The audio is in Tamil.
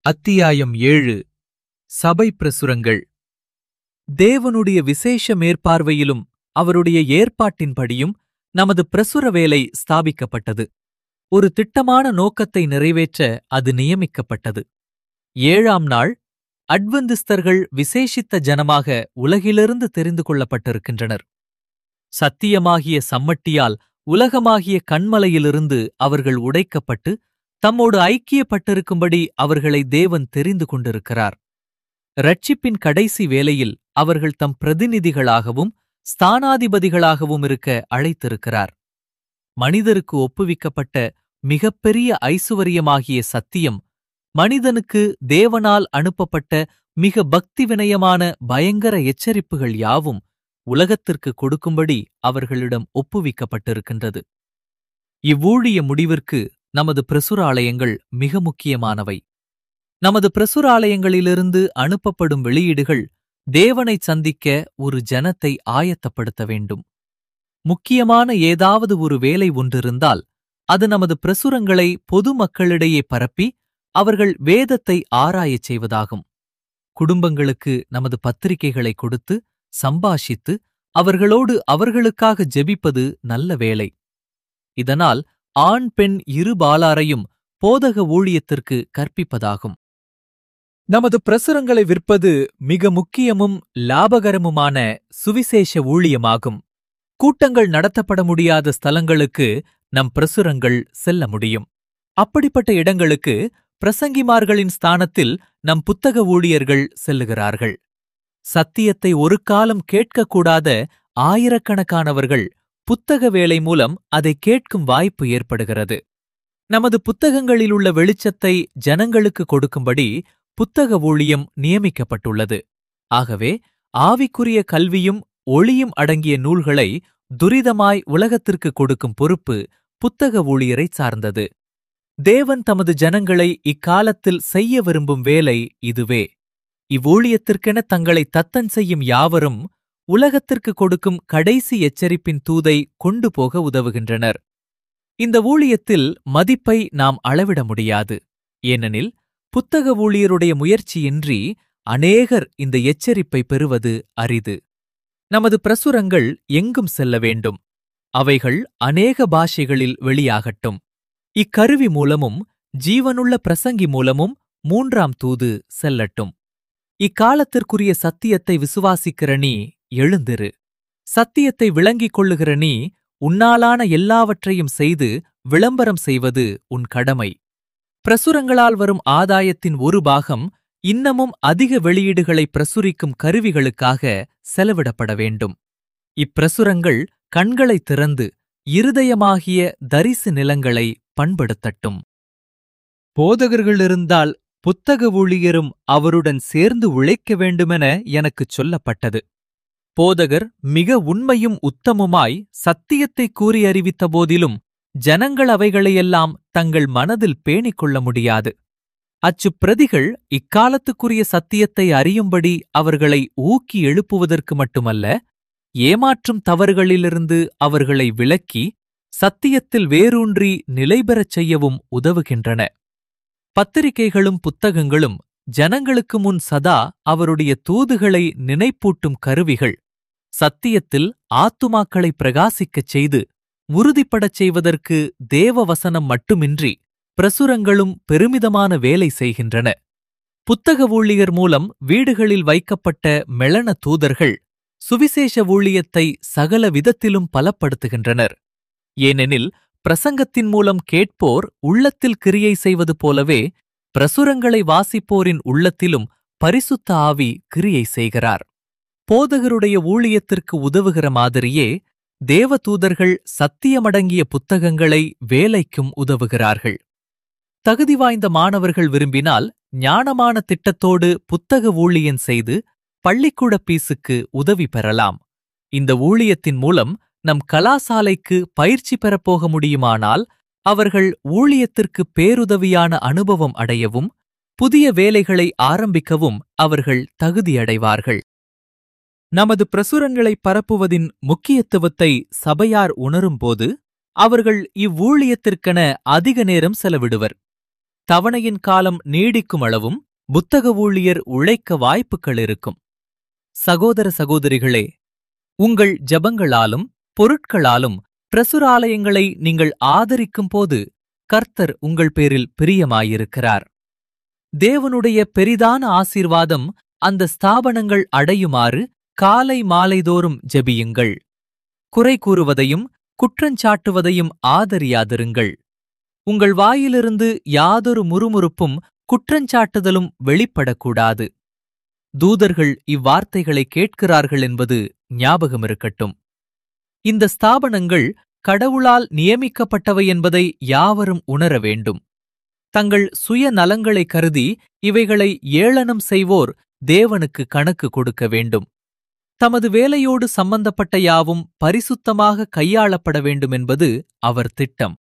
அத்தியாயம் ஏழு சபை பிரசுரங்கள் தேவனுடைய விசேஷ மேற்பார்வையிலும் அவருடைய ஏற்பாட்டின்படியும் நமது பிரசுர வேலை ஸ்தாபிக்கப்பட்டது ஒரு திட்டமான நோக்கத்தை நிறைவேற்ற அது நியமிக்கப்பட்டது ஏழாம் நாள் அட்வந்திஸ்தர்கள் விசேஷித்த ஜனமாக உலகிலிருந்து தெரிந்து கொள்ளப்பட்டிருக்கின்றனர் சத்தியமாகிய சம்மட்டியால் உலகமாகிய கண்மலையிலிருந்து அவர்கள் உடைக்கப்பட்டு தம்மோடு ஐக்கியப்பட்டிருக்கும்படி அவர்களை தேவன் தெரிந்து கொண்டிருக்கிறார் ரட்சிப்பின் கடைசி வேளையில் அவர்கள் தம் பிரதிநிதிகளாகவும் ஸ்தானாதிபதிகளாகவும் இருக்க அழைத்திருக்கிறார் மனிதருக்கு ஒப்புவிக்கப்பட்ட மிகப்பெரிய ஐசுவரியமாகிய சத்தியம் மனிதனுக்கு தேவனால் அனுப்பப்பட்ட மிக பக்தி வினயமான பயங்கர எச்சரிப்புகள் யாவும் உலகத்திற்கு கொடுக்கும்படி அவர்களிடம் ஒப்புவிக்கப்பட்டிருக்கின்றது இவ்வூழிய முடிவிற்கு நமது பிரசுராலயங்கள் மிக முக்கியமானவை நமது பிரசுராலயங்களிலிருந்து அனுப்பப்படும் வெளியீடுகள் தேவனை சந்திக்க ஒரு ஜனத்தை ஆயத்தப்படுத்த வேண்டும் முக்கியமான ஏதாவது ஒரு வேலை ஒன்றிருந்தால் அது நமது பிரசுரங்களை பொதுமக்களிடையே பரப்பி அவர்கள் வேதத்தை ஆராயச் செய்வதாகும் குடும்பங்களுக்கு நமது பத்திரிகைகளை கொடுத்து சம்பாஷித்து அவர்களோடு அவர்களுக்காக ஜெபிப்பது நல்ல வேலை இதனால் ஆண் பெண் இரு பாலாரையும் போதக ஊழியத்திற்கு கற்பிப்பதாகும் நமது பிரசுரங்களை விற்பது மிக முக்கியமும் லாபகரமுமான சுவிசேஷ ஊழியமாகும் கூட்டங்கள் நடத்தப்பட முடியாத ஸ்தலங்களுக்கு நம் பிரசுரங்கள் செல்ல முடியும் அப்படிப்பட்ட இடங்களுக்கு பிரசங்கிமார்களின் ஸ்தானத்தில் நம் புத்தக ஊழியர்கள் செல்லுகிறார்கள் சத்தியத்தை ஒரு காலம் கேட்கக்கூடாத ஆயிரக்கணக்கானவர்கள் புத்தக வேலை மூலம் அதை கேட்கும் வாய்ப்பு ஏற்படுகிறது நமது புத்தகங்களிலுள்ள வெளிச்சத்தை ஜனங்களுக்கு கொடுக்கும்படி புத்தக ஊழியம் நியமிக்கப்பட்டுள்ளது ஆகவே ஆவிக்குரிய கல்வியும் ஒளியும் அடங்கிய நூல்களை துரிதமாய் உலகத்திற்கு கொடுக்கும் பொறுப்பு புத்தக ஊழியரை சார்ந்தது தேவன் தமது ஜனங்களை இக்காலத்தில் செய்ய விரும்பும் வேலை இதுவே இவ்வூழியத்திற்கென தங்களை தத்தன் செய்யும் யாவரும் உலகத்திற்கு கொடுக்கும் கடைசி எச்சரிப்பின் தூதை கொண்டு போக உதவுகின்றனர் இந்த ஊழியத்தில் மதிப்பை நாம் அளவிட முடியாது ஏனெனில் புத்தக ஊழியருடைய முயற்சியின்றி அநேகர் இந்த எச்சரிப்பை பெறுவது அரிது நமது பிரசுரங்கள் எங்கும் செல்ல வேண்டும் அவைகள் அநேக பாஷைகளில் வெளியாகட்டும் இக்கருவி மூலமும் ஜீவனுள்ள பிரசங்கி மூலமும் மூன்றாம் தூது செல்லட்டும் இக்காலத்திற்குரிய சத்தியத்தை விசுவாசிக்கிற நீ எழுந்திரு சத்தியத்தை விளங்கிக் கொள்ளுகிற நீ உன்னாலான எல்லாவற்றையும் செய்து விளம்பரம் செய்வது உன் கடமை பிரசுரங்களால் வரும் ஆதாயத்தின் ஒரு பாகம் இன்னமும் அதிக வெளியீடுகளை பிரசுரிக்கும் கருவிகளுக்காக செலவிடப்பட வேண்டும் இப்பிரசுரங்கள் கண்களை திறந்து இருதயமாகிய தரிசு நிலங்களை பண்படுத்தட்டும் போதகர்கள் இருந்தால் புத்தக ஊழியரும் அவருடன் சேர்ந்து உழைக்க வேண்டுமென எனக்குச் சொல்லப்பட்டது போதகர் மிக உண்மையும் உத்தமுமாய் சத்தியத்தை கூறி அறிவித்த போதிலும் ஜனங்கள் அவைகளையெல்லாம் தங்கள் மனதில் பேணிக் கொள்ள முடியாது அச்சு பிரதிகள் இக்காலத்துக்குரிய சத்தியத்தை அறியும்படி அவர்களை ஊக்கி எழுப்புவதற்கு மட்டுமல்ல ஏமாற்றும் தவறுகளிலிருந்து அவர்களை விலக்கி சத்தியத்தில் வேரூன்றி நிலைபெறச் செய்யவும் உதவுகின்றன பத்திரிகைகளும் புத்தகங்களும் ஜனங்களுக்கு முன் சதா அவருடைய தூதுகளை நினைப்பூட்டும் கருவிகள் சத்தியத்தில் ஆத்துமாக்களை பிரகாசிக்கச் செய்து உறுதிப்படச் செய்வதற்கு தேவ வசனம் மட்டுமின்றி பிரசுரங்களும் பெருமிதமான வேலை செய்கின்றன புத்தக ஊழியர் மூலம் வீடுகளில் வைக்கப்பட்ட மெளன தூதர்கள் சுவிசேஷ ஊழியத்தை சகல விதத்திலும் பலப்படுத்துகின்றனர் ஏனெனில் பிரசங்கத்தின் மூலம் கேட்போர் உள்ளத்தில் கிரியை செய்வது போலவே பிரசுரங்களை வாசிப்போரின் உள்ளத்திலும் பரிசுத்த ஆவி கிரியை செய்கிறார் போதகருடைய ஊழியத்திற்கு உதவுகிற மாதிரியே தேவதூதர்கள் சத்தியமடங்கிய புத்தகங்களை வேலைக்கும் உதவுகிறார்கள் தகுதி வாய்ந்த மாணவர்கள் விரும்பினால் ஞானமான திட்டத்தோடு புத்தக ஊழியன் செய்து பள்ளிக்கூட பீசுக்கு உதவி பெறலாம் இந்த ஊழியத்தின் மூலம் நம் கலாசாலைக்கு பயிற்சி பெறப்போக முடியுமானால் அவர்கள் ஊழியத்திற்கு பேருதவியான அனுபவம் அடையவும் புதிய வேலைகளை ஆரம்பிக்கவும் அவர்கள் தகுதியடைவார்கள் நமது பிரசுரங்களை பரப்புவதின் முக்கியத்துவத்தை சபையார் உணரும்போது அவர்கள் இவ்வூழியத்திற்கென அதிக நேரம் செலவிடுவர் தவணையின் காலம் நீடிக்கும் அளவும் புத்தக ஊழியர் உழைக்க வாய்ப்புகள் இருக்கும் சகோதர சகோதரிகளே உங்கள் ஜெபங்களாலும் பொருட்களாலும் பிரசுராலயங்களை நீங்கள் ஆதரிக்கும் போது கர்த்தர் உங்கள் பேரில் பிரியமாயிருக்கிறார் தேவனுடைய பெரிதான ஆசீர்வாதம் அந்த ஸ்தாபனங்கள் அடையுமாறு காலை மாலைதோறும் ஜெபியுங்கள் குறை கூறுவதையும் குற்றஞ்சாட்டுவதையும் ஆதரியாதிருங்கள் உங்கள் வாயிலிருந்து யாதொரு முறுமுறுப்பும் குற்றஞ்சாட்டுதலும் வெளிப்படக்கூடாது தூதர்கள் இவ்வார்த்தைகளை கேட்கிறார்கள் என்பது ஞாபகம் இருக்கட்டும் இந்த ஸ்தாபனங்கள் கடவுளால் நியமிக்கப்பட்டவை என்பதை யாவரும் உணர வேண்டும் தங்கள் சுய நலங்களை கருதி இவைகளை ஏளனம் செய்வோர் தேவனுக்கு கணக்கு கொடுக்க வேண்டும் தமது வேலையோடு சம்பந்தப்பட்ட யாவும் பரிசுத்தமாக கையாளப்பட வேண்டும் என்பது அவர் திட்டம்